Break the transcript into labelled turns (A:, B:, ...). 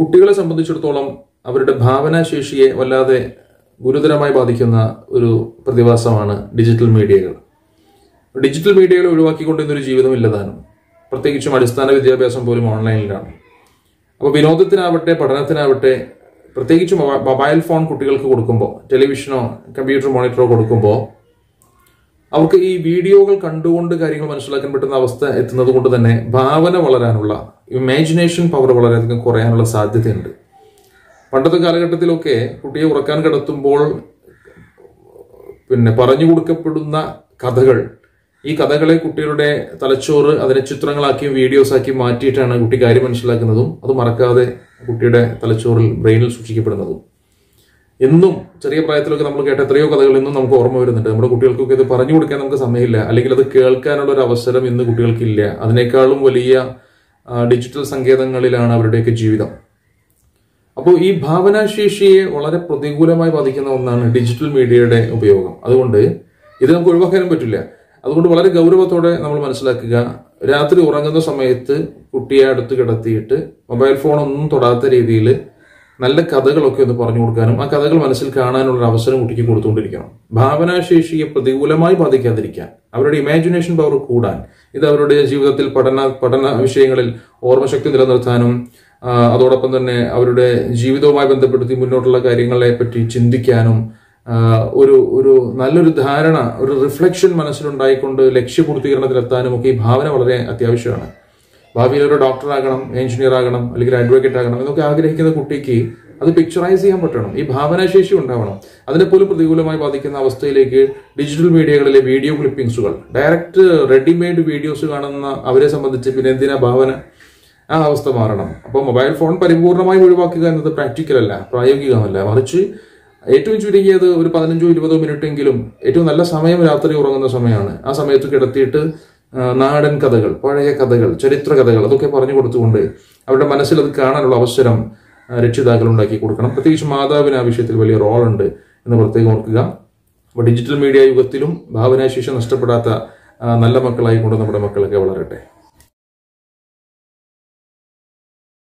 A: കുട്ടികളെ സംബന്ധിച്ചിടത്തോളം അവരുടെ ഭാവനാശേഷിയെ വല്ലാതെ ഗുരുതരമായി ബാധിക്കുന്ന ഒരു പ്രതിഭാസമാണ് ഡിജിറ്റൽ മീഡിയകൾ ഡിജിറ്റൽ മീഡിയകൾ ഒഴിവാക്കിക്കൊണ്ട് ഇന്നൊരു ജീവിതം ഇല്ലതാനും പ്രത്യേകിച്ചും അടിസ്ഥാന വിദ്യാഭ്യാസം പോലും ഓൺലൈനിലാണ് അപ്പോൾ വിനോദത്തിനാവട്ടെ പഠനത്തിനാവട്ടെ പ്രത്യേകിച്ച് മൊബൈ- മൊബൈൽ ഫോൺ കുട്ടികൾക്ക് കൊടുക്കുമ്പോൾ ടെലിവിഷനോ കമ്പ്യൂട്ടർ മോണിറ്ററോ കൊടുക്കുമ്പോൾ അവർക്ക് ഈ വീഡിയോകൾ കണ്ടുകൊണ്ട് കാര്യങ്ങൾ മനസ്സിലാക്കാൻ പറ്റുന്ന അവസ്ഥ എത്തുന്നത് കൊണ്ട് തന്നെ ഭാവന വളരാനുള്ള ഇമാജിനേഷൻ പവർ വളരെയധികം കുറയാനുള്ള സാധ്യതയുണ്ട് പണ്ടത്തെ കാലഘട്ടത്തിലൊക്കെ കുട്ടിയെ ഉറക്കാൻ കിടത്തുമ്പോൾ പിന്നെ പറഞ്ഞു കൊടുക്കപ്പെടുന്ന കഥകൾ ഈ കഥകളെ കുട്ടികളുടെ തലച്ചോറ് അതിനെ ചിത്രങ്ങളാക്കിയും വീഡിയോസ് ആക്കിയും മാറ്റിയിട്ടാണ് കുട്ടി കാര്യം മനസ്സിലാക്കുന്നതും അത് മറക്കാതെ കുട്ടിയുടെ തലച്ചോറിൽ ബ്രെയിനിൽ സൂക്ഷിക്കപ്പെടുന്നതും എന്നും ചെറിയ പ്രായത്തിലൊക്കെ നമ്മൾ കേട്ട എത്രയോ കഥകൾ ഇന്നും നമുക്ക് ഓർമ്മ വരുന്നുണ്ട് നമ്മുടെ കുട്ടികൾക്കൊക്കെ ഇത് പറഞ്ഞു കൊടുക്കാൻ നമുക്ക് സമയമില്ല അല്ലെങ്കിൽ അത് കേൾക്കാനുള്ള ഒരു അവസരം ഇന്ന് കുട്ടികൾക്കില്ല അതിനേക്കാളും വലിയ ആ, ഡിജിറ്റൽ സങ്കേതങ്ങളിലാണ് അവരുടെയൊക്കെ ജീവിതം അപ്പോൾ ഈ ഭാവനാശേഷിയെ വളരെ പ്രതികൂലമായി ബാധിക്കുന്ന ഒന്നാണ് ഡിജിറ്റൽ മീഡിയയുടെ ഉപയോഗം അതുകൊണ്ട് ഇത് നമുക്ക് ഒഴിവാക്കാനും പറ്റില്ല അതുകൊണ്ട് വളരെ ഗൗരവത്തോടെ നമ്മൾ മനസ്സിലാക്കുക രാത്രി ഉറങ്ങുന്ന സമയത്ത് കുട്ടിയെ അടുത്ത് കിടത്തിയിട്ട് മൊബൈൽ ഫോൺ ഒന്നും തൊടാത്ത രീതിയിൽ നല്ല കഥകളൊക്കെ ഒന്ന് പറഞ്ഞു കൊടുക്കാനും ആ കഥകൾ മനസ്സിൽ കാണാനുള്ള ഒരു അവസരം കുട്ടിക്ക് കൊടുത്തുകൊണ്ടിരിക്കണം ഭാവനാശേഷിയെ പ്രതികൂലമായി ബാധിക്കാതിരിക്കാൻ അവരുടെ ഇമാജിനേഷൻ പവർ കൂടാൻ ഇത് അവരുടെ ജീവിതത്തിൽ പഠന പഠന വിഷയങ്ങളിൽ ഓർമ്മശക്തി നിലനിർത്താനും ആ, അതോടൊപ്പം തന്നെ അവരുടെ ജീവിതവുമായി ബന്ധപ്പെടുത്തി മുന്നോട്ടുള്ള കാര്യങ്ങളെ പറ്റി ചിന്തിക്കാനും ആ, ഒരു ഒരു നല്ലൊരു ധാരണ ഒരു റിഫ്ലക്ഷൻ മനസ്സിലുണ്ടായിക്കൊണ്ട് ലക്ഷ്യപൂർത്തീകരണത്തിലെത്താനും ഒക്കെ ഈ ഭാവന വളരെ അത്യാവശ്യമാണ് ഭാവിയിൽ ഒരു ഡോക്ടർ ആകണം എഞ്ചിനീയർ ആകണം അല്ലെങ്കിൽ അഡ്വക്കേറ്റ് ആകണം എന്നൊക്കെ ആഗ്രഹിക്കുന്ന കുട്ടിക്ക് അത് പിക്ചറൈസ് ചെയ്യാൻ പറ്റണം ഈ ഭാവനാശേഷി ഉണ്ടാവണം അതിനെ പോലും പ്രതികൂലമായി ബാധിക്കുന്ന അവസ്ഥയിലേക്ക് ഡിജിറ്റൽ മീഡിയകളിലെ വീഡിയോ ക്ലിപ്പിംഗ്സുകൾ ഡയറക്റ്റ് റെഡിമെയ്ഡ് വീഡിയോസ് കാണുന്ന അവരെ സംബന്ധിച്ച് പിന്നെ എന്തിനാ ഭാവന ആ അവസ്ഥ മാറണം അപ്പോൾ മൊബൈൽ ഫോൺ പരിപൂർണമായും ഒഴിവാക്കുക എന്നത് പ്രാക്ടിക്കൽ അല്ല പ്രായോഗികമല്ല മറിച്ച് ഏറ്റവും ചുരുങ്ങിയത് ഒരു പതിനഞ്ചോ ഇരുപതോ മിനിറ്റ് എങ്കിലും ഏറ്റവും നല്ല സമയം രാത്രി ഉറങ്ങുന്ന സമയമാണ് ആ സമയത്ത് കിടത്തിയിട്ട് ആ, നാടൻ കഥകൾ പഴയ കഥകൾ ചരിത്ര കഥകൾ അതൊക്കെ പറഞ്ഞു കൊടുത്തുകൊണ്ട് അവരുടെ മനസ്സിൽ അത് കാണാനുള്ള അവസരം ആ, രക്ഷിതാക്കൾ ഉണ്ടാക്കി കൊടുക്കണം പ്രത്യേകിച്ച് മാതാവിന് ആ വിഷയത്തിൽ വലിയ റോളുണ്ട് എന്ന് പ്രത്യേകം ഓർക്കുക അപ്പോൾ ഡിജിറ്റൽ മീഡിയ യുഗത്തിലും ഭാവനാശേഷി നഷ്ടപ്പെടാത്ത ആ, നല്ല മക്കളായിക്കൊണ്ട് നമ്മുടെ മക്കളൊക്കെ വളരട്ടെ